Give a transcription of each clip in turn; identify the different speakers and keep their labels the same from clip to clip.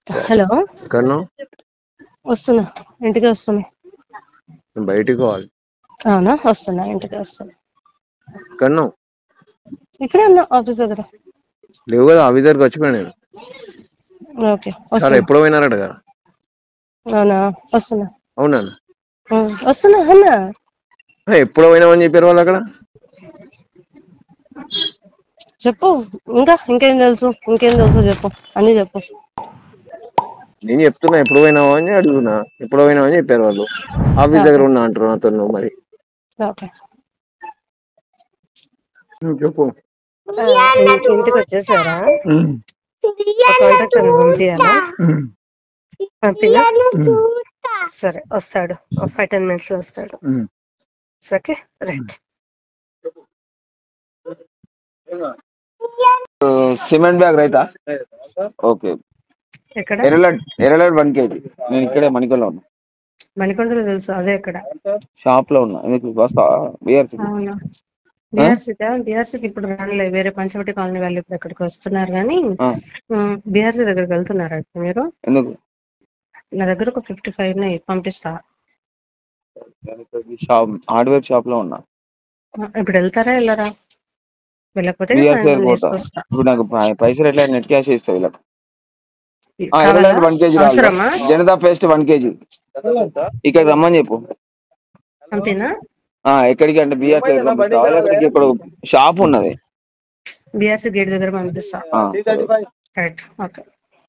Speaker 1: Hello
Speaker 2: ఎక్కడను
Speaker 1: వస్తున్నా ఇంటికి వస్తున్నా
Speaker 2: నేను బయటికి పోవాలి
Speaker 1: అవునా వస్తున్నా ఇంటికి వస్తున్నా
Speaker 2: ఎక్కడను
Speaker 1: ఇక్కడే ఉన్నా ఆఫీస్ దగ్గర
Speaker 2: లేవు కదా ఆఫీస్ దగ్గరికి వచ్చిపోయా నేను
Speaker 1: ఓకే
Speaker 2: చాలా
Speaker 1: వస్తున్నా
Speaker 2: ఎప్పుడో పోయినారట కదా
Speaker 1: అవునా వస్తున్నా
Speaker 2: అవునా
Speaker 1: ఉమ్, వస్తున్నా అన్నా
Speaker 2: ఆ, ఎప్పుడో పోయినామని చెప్పారు వాళ్ళు అక్కడ
Speaker 1: చెప్పు ఇంకా ఇంకేం తెలుసు ఇంకేం తెలుసు చెప్పు అన్ని చెప్పు
Speaker 2: నేను చెప్తున్నా ఎప్పుడు పోయినావా అని అడుగుతున్నా ఎప్పుడు పోయినావా అని చెప్పారు వాళ్ళు ఆఫీస్ దగ్గర ఉన్నా అంటారు నాతో నువ్వు మరి
Speaker 1: ఓకే
Speaker 2: నువ్వు చెప్పు
Speaker 1: ఆ, ఇన్- ఇంటికి వచ్చేసారా కాంటాక్ట్ పంపించాలా పంపినా సరే వస్తాడు ఫైవ్ టెన్ మినిట్స్ లో వస్తాడు ఓకే రైట్
Speaker 2: సిమెంట్ బ్యాగ్ రైతా ఓకే
Speaker 1: ఎక్కడ
Speaker 2: ఎర్రలడ్ ఎర్రలడ్ వన్ కేజీ నేను ఇక్కడే మణికొల్లో ఉన్నా
Speaker 1: మణికొండలో తెలుసు అదే ఎక్కడ
Speaker 2: షాప్ లో ఉన్నా ఎందుకు వస్తా బిఆర్సీ
Speaker 1: అవునా బీఆర్సీకా బీఆర్సీకి ఇప్పుడు రానులే వేరే పంచవటి కాలనీ వాళ్ళు ఇప్పుడు ఇక్కడికి వస్తున్నారు కానీ బీఆర్సీ దగ్గరికి వెళ్తున్నారా ఇప్పుడు మీరు
Speaker 2: ఎందుకు
Speaker 1: నా దగ్గర ఒక ఫిఫ్టీ ఫైవ్ ఉన్నాయి పంపిస్తా
Speaker 2: షాప్ హార్డ్వేర్ షాప్ లో ఉన్నా
Speaker 1: ఆ, ఇప్పుడు వెళ్తారా వెళ్ళరా వెళ్ళకపోతే
Speaker 2: బిఆర్సీ
Speaker 1: సాయంత్రం
Speaker 2: పోతా
Speaker 1: తీసుకొస్తా
Speaker 2: ఇప్పుడు నాకు పై- పైసలు ఎట్లా నెట్ క్యాష్ ఇస్తావు వీళ్ళకి
Speaker 1: కావాలా?
Speaker 2: ఎర్రలడ్ వన్ కేజీ
Speaker 1: అవసరమా
Speaker 2: జనతా పేస్ట్ వన్ కేజీ ఇక్కడ రమ్మని చెప్పు
Speaker 1: పంపినా
Speaker 2: ఆ ఎక్కడికి అంటే బిఆర్సీ ఎక్కడికి ఇక్కడ షాప్ ఉన్నది
Speaker 1: బీఆర్సీ గేట్ దగ్గర పంపిస్తా
Speaker 2: ఆ,
Speaker 1: రైట్ ఓకే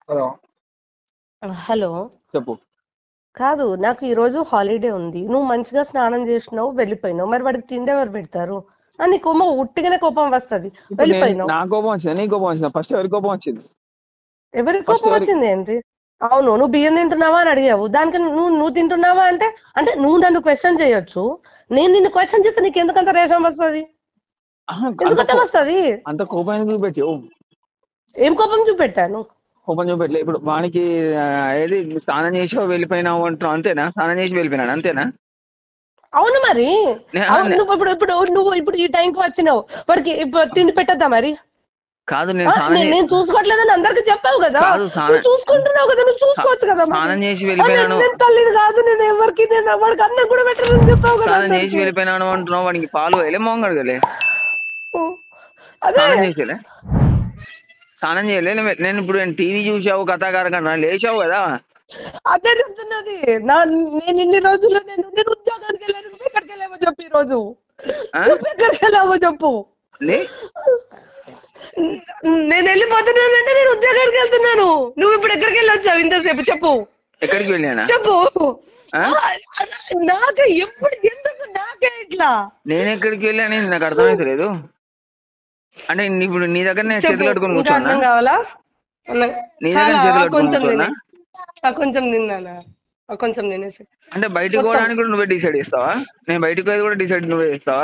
Speaker 1: హలో
Speaker 2: చెప్పు
Speaker 1: కాదు నాకు ఈ రోజు హాలిడే ఉంది నువ్వు మంచిగా స్నానం చేసినావు వెళ్ళిపోయినావు మరి వాడికి తిండి ఎవరు పెడతారు అని కోపం ఉట్టిగానే కోపం వస్తది
Speaker 2: ఇప్పుడు నేను-
Speaker 1: వెళ్ళిపోయినావు
Speaker 2: నా కోపం వచ్చింది నీ కోపం వచ్చింది ఫస్ట్ ఎవరి కోపం వచ్చింది
Speaker 1: ఎవరికి
Speaker 2: First
Speaker 1: కోపం
Speaker 2: ఎవరి-
Speaker 1: వచ్చింది ఏంటి అవును నువ్వు బియ్యం తింటున్నావా అని అడిగావు దానికి నువ్వు నువ్వు తింటున్నావా అంటే అంటే నువ్వు నన్ను క్వశ్చన్ చేయొచ్చు నేను నిన్ను క్వశ్చన్ చేస్తే నీకు ఎందుకంత రేషం వస్తుంది
Speaker 2: ఆహా, అంత
Speaker 1: ఎందుకంత
Speaker 2: కో-
Speaker 1: వస్తుంది
Speaker 2: అంత కోపాన్ని చూపెట్టి ఓ,
Speaker 1: ఏం కోపం చూపెట్టాను
Speaker 2: కోపం చూపెట్టలే ఇప్పుడు వానికి ఆ, ఏది నువ్వు స్నానం చేసావు వెళ్ళిపోయినావు అంటున్నావు అంతేనా స్నానం చేసి వెళ్ళిపోయినాడు అంతేనా
Speaker 1: అవును మరి
Speaker 2: నే-
Speaker 1: అవును, నువ్వు ఇప్పుడు ఇప్పుడు నువ్వు ఇప్పుడు ఈ టైంకి వచ్చినావు వాడికి ఇప్పుడు తిండి పెట్టద్దా మరి
Speaker 2: కాదు
Speaker 1: ఆ,
Speaker 2: నేను స్నానం
Speaker 1: నే-
Speaker 2: చే-
Speaker 1: నేను చూసుకోవట్లేదని అందరికి చెప్పావు కదా
Speaker 2: కాదు, స్నానం-
Speaker 1: నువ్వు చూసుకుంటున్నావు కదా నువ్వు చూసుకోవచ్చు కదా మరి.
Speaker 2: స్నానం చేసి
Speaker 1: ఆ,
Speaker 2: వెళ్ళిపోయినాను
Speaker 1: నేను- నేను తల్లిని కాదు నేను ఎవరికి నేను వాడికి అన్నం కూడా పెట్టదని చెప్పావు కదా
Speaker 2: స్నానం చేసి
Speaker 1: అందరికీ.
Speaker 2: వెళ్ళిపోయినాను అంటున్నావు వానికి పాలు వెళ్ళే మోంగడగలే
Speaker 1: అదే
Speaker 2: స్నానం చేసేలే స్నానం చేయలే నేను- నేను ఇప్పుడు టీవీ చూసావు కథాకారకంగా లేచావు కదా
Speaker 1: అదే చెప్తున్నది నా నేను ఇన్ని రోజులు నేను నేను ఉద్యోగానికి వెళ్ళాను నువ్వు ఎక్కడికి వెళ్ళావో చెప్పు ఈ రోజు
Speaker 2: ఆ?
Speaker 1: నువ్వు ఎక్కడికి వెళ్ళావో చెప్పు
Speaker 2: లే?
Speaker 1: నేను వెళ్ళిపోతున్నానంటే నేను ఉద్యోగానికి వెళ్తున్నాను నువ్వు ఇప్పుడు ఎక్కడికి వెళ్ళొచ్చావు ఇంతసేపు చెప్పు
Speaker 2: ఎక్కడికి వెళ్ళానా
Speaker 1: చెప్పు
Speaker 2: ఆ?
Speaker 1: ఆ, నాకే ఎప్పుడు ఎందుకు నాకే ఇట్లా
Speaker 2: నేను ఎక్కడికి వెళ్ళాను నాకు అర్థమైతలేదు అంటే నీ- ఇప్పుడు నీ దగ్గర నేను
Speaker 1: చెప్పు.
Speaker 2: చేతులు కట్టుకొని
Speaker 1: ఇంకా
Speaker 2: కూర్చోన్నా
Speaker 1: అన్నం కావాలా అన్నం
Speaker 2: నీ దగ్గర
Speaker 1: చాలా,
Speaker 2: చేతులు కట్టుకొని
Speaker 1: కొంచెం
Speaker 2: కూర్చోన్నా
Speaker 1: తినే ఆ, కొంచెం తిన్నానా ఆ, కొంచెం తినేసి
Speaker 2: అంటే బయటికి
Speaker 1: మొత్తం.
Speaker 2: పోవడానికి కూడా నువ్వే డిసైడ్ చేస్తావా నేను బయటికి పోయేది కూడా డిసైడ్ నువ్వే చేస్తావా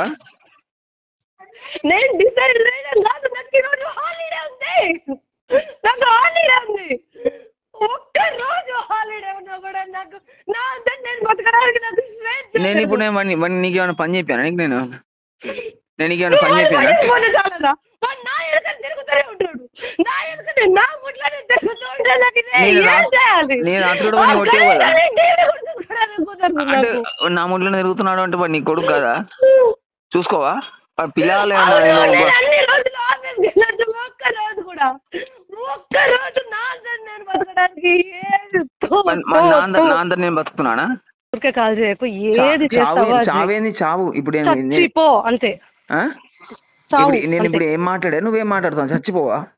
Speaker 1: నేను డిసైడ్ చేయడం కాదు నాకు ఈరోజు హాలిడే ఉంది నాకు హాలిడే ఉంది ఒక్క రోజు హాలిడే ఉన్నా కూడా నాకు నా అంతా నేను బతకడానికి నాకు స్వేచ్ఛ
Speaker 2: నేను ఇప్పుడు నేను వాడిని- వాడిని నీకు ఏమైనా పని చెప్పాను నీకు నేను నేను నీకు ఏమైనా పని చెప్పాను
Speaker 1: పడేసుకొని చాలదా వాడు నా ఎరుకని తిరుగుతూనే ఉంటాడు నా ఎరుకని నా ముట్లనే తిరుగుతూ ఉంటే నాకు ఇదే
Speaker 2: నేను
Speaker 1: ఏం
Speaker 2: రా-
Speaker 1: చేయాలి
Speaker 2: నేను రాత్రి కూడా
Speaker 1: ఆ,
Speaker 2: వాడిని కొట్టేవు కదా
Speaker 1: కనీసం నేను టీవీ కూడా చూసుకోవడానికి కుదరదు
Speaker 2: అంటే
Speaker 1: నాకు.
Speaker 2: నా ముట్లో తిరుగుతున్నాడు అంటే వాడు నీ కొడుకు కదా చూసుకోవా వాడు పిల్లలు
Speaker 1: అవును,
Speaker 2: నేను
Speaker 1: నేను అన్ని రోజులు ఆఫీస్కి వెళ్ళొచ్చు ఒక్క రోజు కూడా ఒక్క రోజు నా అందరు నేను బతకడానికి ఏది తో,
Speaker 2: మన-
Speaker 1: తో,
Speaker 2: మన నా అందరు
Speaker 1: తో.
Speaker 2: నా అందరు నేను బతుకుతున్నానా
Speaker 1: ఊరికే కాల్ చేయకు
Speaker 2: చా-
Speaker 1: ఏది
Speaker 2: చావు
Speaker 1: చేస్తావో అది.
Speaker 2: చావేంది చావు ఇప్పుడు నేను- నేను-
Speaker 1: చచ్చిపో అంతే
Speaker 2: ఆ?
Speaker 1: చావు
Speaker 2: ఇప్పుడు నేను
Speaker 1: అంతే.
Speaker 2: ఇప్పుడు ఏం మాట్లాడా నువ్వేం మాట్లాడుతావు చచ్చిపోవా